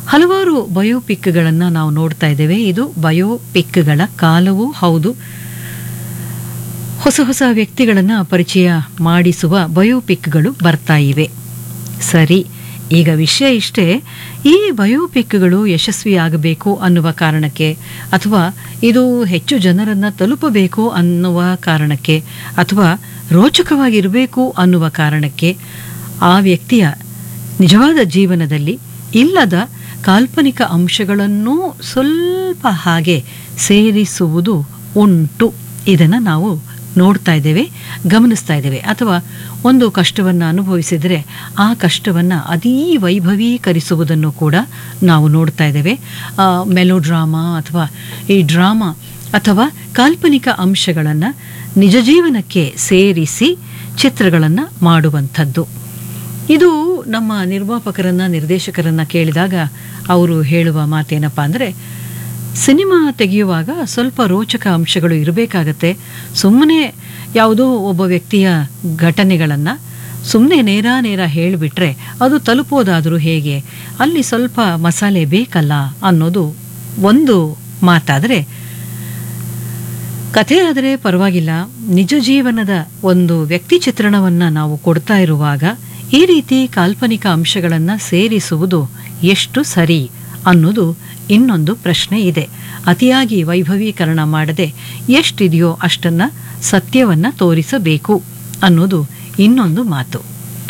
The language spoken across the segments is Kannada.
ಹಲವಾರು ಬಯೋಪಿಕ್ಗಳನ್ನು ನಾವು ನೋಡ್ತಾ ಇದ್ದೇವೆ ಇದು ಬಯೋಪಿಕ್ಗಳ ಕಾಲವೂ ಹೌದು ಹೊಸ ಹೊಸ ವ್ಯಕ್ತಿಗಳನ್ನು ಪರಿಚಯ ಮಾಡಿಸುವ ಬಯೋಪಿಕ್ಗಳು ಬರ್ತಾ ಇವೆ ಸರಿ ಈಗ ವಿಷಯ ಇಷ್ಟೇ ಈ ಬಯೋಪಿಕ್ಗಳು ಯಶಸ್ವಿಯಾಗಬೇಕು ಅನ್ನುವ ಕಾರಣಕ್ಕೆ ಅಥವಾ ಇದು ಹೆಚ್ಚು ಜನರನ್ನು ತಲುಪಬೇಕು ಅನ್ನುವ ಕಾರಣಕ್ಕೆ ಅಥವಾ ರೋಚಕವಾಗಿರಬೇಕು ಅನ್ನುವ ಕಾರಣಕ್ಕೆ ಆ ವ್ಯಕ್ತಿಯ ನಿಜವಾದ ಜೀವನದಲ್ಲಿ ಇಲ್ಲದ ಕಾಲ್ಪನಿಕ ಅಂಶಗಳನ್ನೂ ಸ್ವಲ್ಪ ಹಾಗೆ ಸೇರಿಸುವುದು ಉಂಟು ಇದನ್ನು ನಾವು ನೋಡ್ತಾ ಇದ್ದೇವೆ ಗಮನಿಸ್ತಾ ಇದ್ದೇವೆ ಅಥವಾ ಒಂದು ಕಷ್ಟವನ್ನು ಅನುಭವಿಸಿದರೆ ಆ ಕಷ್ಟವನ್ನು ಅತೀ ವೈಭವೀಕರಿಸುವುದನ್ನು ಕೂಡ ನಾವು ನೋಡ್ತಾ ಇದ್ದೇವೆ ಮೆಲೋ ಡ್ರಾಮಾ ಅಥವಾ ಈ ಡ್ರಾಮಾ ಅಥವಾ ಕಾಲ್ಪನಿಕ ಅಂಶಗಳನ್ನು ನಿಜ ಜೀವನಕ್ಕೆ ಸೇರಿಸಿ ಚಿತ್ರಗಳನ್ನು ಮಾಡುವಂಥದ್ದು ಇದು ನಮ್ಮ ನಿರ್ಮಾಪಕರನ್ನ ನಿರ್ದೇಶಕರನ್ನ ಕೇಳಿದಾಗ ಅವರು ಹೇಳುವ ಮಾತೇನಪ್ಪ ಅಂದರೆ ಸಿನಿಮಾ ತೆಗೆಯುವಾಗ ಸ್ವಲ್ಪ ರೋಚಕ ಅಂಶಗಳು ಇರಬೇಕಾಗತ್ತೆ ಸುಮ್ಮನೆ ಯಾವುದೋ ಒಬ್ಬ ವ್ಯಕ್ತಿಯ ಘಟನೆಗಳನ್ನು ಸುಮ್ಮನೆ ನೇರ ನೇರ ಹೇಳಿಬಿಟ್ರೆ ಅದು ತಲುಪೋದಾದರೂ ಹೇಗೆ ಅಲ್ಲಿ ಸ್ವಲ್ಪ ಮಸಾಲೆ ಬೇಕಲ್ಲ ಅನ್ನೋದು ಒಂದು ಮಾತಾದರೆ ಕಥೆ ಆದರೆ ಪರವಾಗಿಲ್ಲ ನಿಜ ಜೀವನದ ಒಂದು ವ್ಯಕ್ತಿ ಚಿತ್ರಣವನ್ನು ನಾವು ಕೊಡ್ತಾ ಇರುವಾಗ ಈ ರೀತಿ ಕಾಲ್ಪನಿಕ ಅಂಶಗಳನ್ನು ಸೇರಿಸುವುದು ಎಷ್ಟು ಸರಿ ಅನ್ನೋದು ಇನ್ನೊಂದು ಪ್ರಶ್ನೆ ಇದೆ ಅತಿಯಾಗಿ ವೈಭವೀಕರಣ ಮಾಡದೆ ಎಷ್ಟಿದೆಯೋ ಅಷ್ಟನ್ನು ಸತ್ಯವನ್ನು ತೋರಿಸಬೇಕು ಅನ್ನೋದು ಇನ್ನೊಂದು ಮಾತು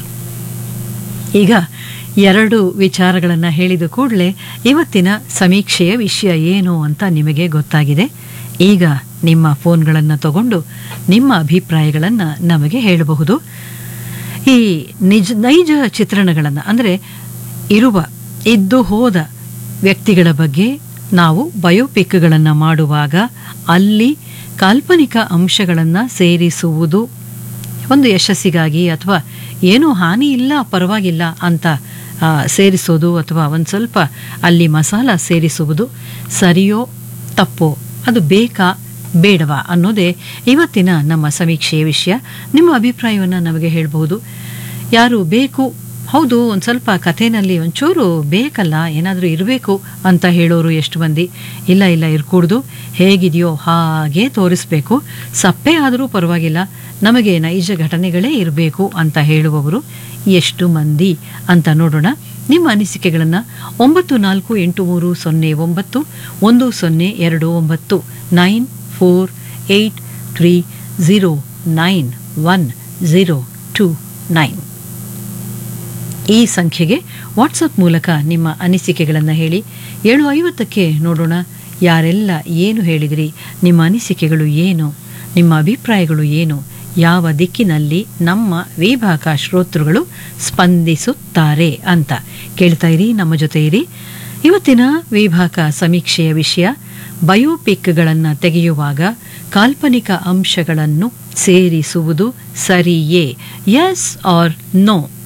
ಈಗ ಎರಡು ವಿಚಾರಗಳನ್ನು ಹೇಳಿದ ಕೂಡಲೇ ಇವತ್ತಿನ ಸಮೀಕ್ಷೆಯ ವಿಷಯ ಏನು ಅಂತ ನಿಮಗೆ ಗೊತ್ತಾಗಿದೆ ಈಗ ನಿಮ್ಮ ಫೋನ್ಗಳನ್ನು ತಗೊಂಡು ನಿಮ್ಮ ಅಭಿಪ್ರಾಯಗಳನ್ನು ನಮಗೆ ಹೇಳಬಹುದು ಈ ನಿಜ ನೈಜ ಚಿತ್ರಣಗಳನ್ನು ಅಂದರೆ ಇರುವ ಇದ್ದು ಹೋದ ವ್ಯಕ್ತಿಗಳ ಬಗ್ಗೆ ನಾವು ಬಯೋಪಿಕ್ಗಳನ್ನು ಮಾಡುವಾಗ ಅಲ್ಲಿ ಕಾಲ್ಪನಿಕ ಅಂಶಗಳನ್ನು ಸೇರಿಸುವುದು ಒಂದು ಯಶಸ್ಸಿಗಾಗಿ ಅಥವಾ ಏನೂ ಹಾನಿ ಇಲ್ಲ ಪರವಾಗಿಲ್ಲ ಅಂತ ಸೇರಿಸೋದು ಅಥವಾ ಒಂದು ಸ್ವಲ್ಪ ಅಲ್ಲಿ ಮಸಾಲ ಸೇರಿಸುವುದು ಸರಿಯೋ ತಪ್ಪೋ ಅದು ಬೇಕಾ ಬೇಡವಾ ಅನ್ನೋದೇ ಇವತ್ತಿನ ನಮ್ಮ ಸಮೀಕ್ಷೆಯ ವಿಷಯ ನಿಮ್ಮ ಅಭಿಪ್ರಾಯವನ್ನು ನಮಗೆ ಹೇಳಬಹುದು ಯಾರು ಬೇಕು ಹೌದು ಒಂದು ಸ್ವಲ್ಪ ಕಥೆನಲ್ಲಿ ಒಂಚೂರು ಬೇಕಲ್ಲ ಏನಾದರೂ ಇರಬೇಕು ಅಂತ ಹೇಳೋರು ಎಷ್ಟು ಮಂದಿ ಇಲ್ಲ ಇಲ್ಲ ಇರ್ಕೂಡ್ದು ಹೇಗಿದೆಯೋ ಹಾಗೆ ತೋರಿಸ್ಬೇಕು ಸಪ್ಪೆ ಆದರೂ ಪರವಾಗಿಲ್ಲ ನಮಗೆ ನೈಜ ಘಟನೆಗಳೇ ಇರಬೇಕು ಅಂತ ಹೇಳುವವರು ಎಷ್ಟು ಮಂದಿ ಅಂತ ನೋಡೋಣ ನಿಮ್ಮ ಅನಿಸಿಕೆಗಳನ್ನು ಒಂಬತ್ತು ನಾಲ್ಕು ಎಂಟು ಮೂರು ಸೊನ್ನೆ ಒಂಬತ್ತು ಒಂದು ಸೊನ್ನೆ ಎರಡು ಒಂಬತ್ತು nine four eight three zero nine one zero two nine ಈ ಸಂಖ್ಯೆಗೆ ವಾಟ್ಸಪ್ ಮೂಲಕ ನಿಮ್ಮ ಅನಿಸಿಕೆಗಳನ್ನು ಹೇಳಿ ಏಳು ಐವತ್ತಕ್ಕೆ ನೋಡೋಣ ಯಾರೆಲ್ಲ ಏನು ಹೇಳಿದಿರಿ ನಿಮ್ಮ ಅನಿಸಿಕೆಗಳು ಏನು ನಿಮ್ಮ ಅಭಿಪ್ರಾಯಗಳು ಏನು ಯಾವ ದಿಕ್ಕಿನಲ್ಲಿ ನಮ್ಮ ವಿಭಾಗ ಶ್ರೋತೃಗಳು ಸ್ಪಂದಿಸುತ್ತಾರೆ ಅಂತ ಕೇಳ್ತಾ ಇರಿ ನಮ್ಮ ಜೊತೆ ಇರಿ ಇವತ್ತಿನ ವಿಭಾಗ ಸಮೀಕ್ಷೆಯ ವಿಷಯ ಬಯೋಪಿಕ್ಗಳನ್ನು ತೆಗೆಯುವಾಗ ಕಾಲ್ಪನಿಕ ಅಂಶಗಳನ್ನು ಸೇರಿಸುವುದು ಸರಿಯೇ ಎಸ್ ಆರ್ ನೋ